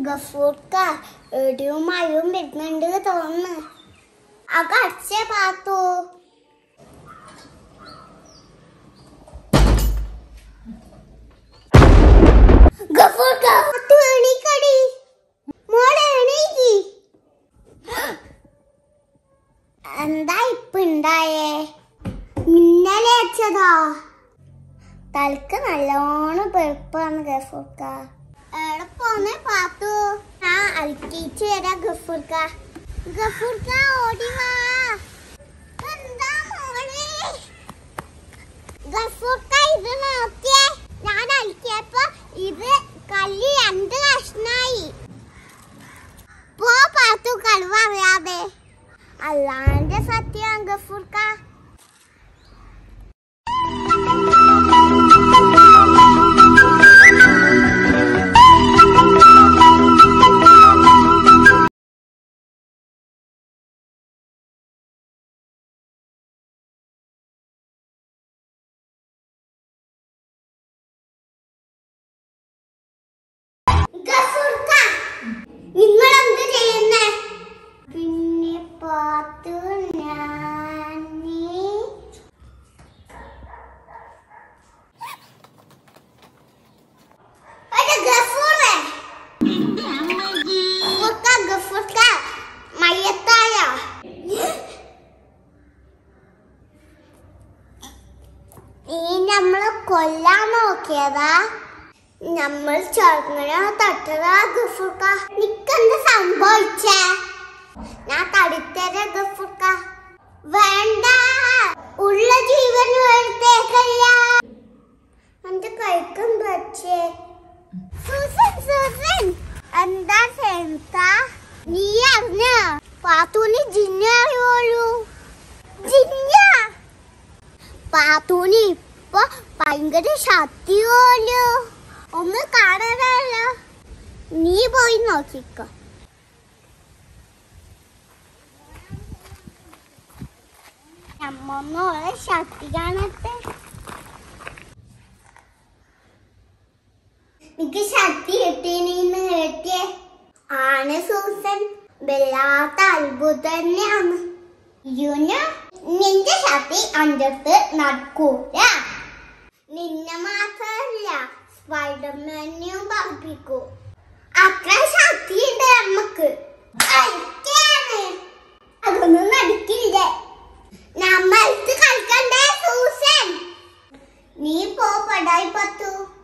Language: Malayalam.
ഗഫൂർക്ക ഇടിയും മഴയും വരുന്നുണ്ട് തോന്നുന്നു അക അച്ഛേ പാത്തു ഗഫൂർക്ക പാത്തു എണീക്കടി മോളെ എണീക്കി എന്താ ഇപ്പൊ ഉണ്ടായേ മിന്നലെ അച്ഛതാ തലക്ക് നല്ലോണം പെരുപ്പാണ് ഗഫൂർക്ക എവിടെ പോന്നെ പാത്തു ആ അൽക്കിച്ച് വരാ ഗഫൂർക്ക ഗഫൂർക്ക ഓടി വാ എന്താ മോളെ ഗഫൂർക്ക ഇത് നോക്കിയേ ഞാൻ അൽക്കിയപ്പോ ഇത് കല്ല് രണ്ട് കഷ്ണായി പോ പാത്തു കഴിവ് അറിയാതെ അല്ലാണ്ട് സത്യം ഗഫൂർക്ക ഗഫൂർക്ക നിങ്ങൾ എന്ത് ചെയ്യുന്നേ പിന്നെ പാത്തു ഞാൻ ഗഫൂറേ ഗഫൂർക്ക ഗഫൂർക്ക മയ്യത്തായ ഈ നമ്മള് കൊല്ലാൻ നോക്കിയതാ നമ്മൾ ചെറുങ്ങനെ തട്ടതാ ഗഫൂർക്ക നിക്കെന്ത് സംഭവിച്ചേ ഞാൻ തടിത്തര ഗഫൂർക്ക വേണ്ട ഉള്ള ജീവൻ എടുത്തേക്കല്ല എന്റെ കൈക്കും പറ്റേ സൂസൻ സൂസൻ എന്താ സെൻത നീ അറിഞ്ഞ പാത്തൂന് ജിന്ന അറിയുള്ളൂ ജിന്ന പാത്തൂന് ഇപ്പൊ ഭയങ്കര ശക്തിയോലോ ഒന്ന് കാണാനല്ലോ നീ പോയി നോക്കിക്കോ നമ്മൊന്നോളെ ശക്തി കാണട്ടെ എനിക്ക് ശക്തി കിട്ടീന്ന് കേട്ടിയേ ആണ് സൂസൻ വല്ലാത്ത അത്ഭുതം തന്നെയാണ് യുന നിന്റെ ശക്തി അന്റെ അടുത്ത് നടക്കൂല നിന്നെ മാത്രല്ല സ്പൈഡർമാനെയും പറപ്പിക്കൂ അത്ര ശക്തിയുണ്ട് നമ്മക്ക് കളിക്കാണ് അതൊന്നും നടക്കില്ല നമ്മൾക്ക് കളിക്കണ്ടേ സൂസൻ നീ പോ പടായി പത്തു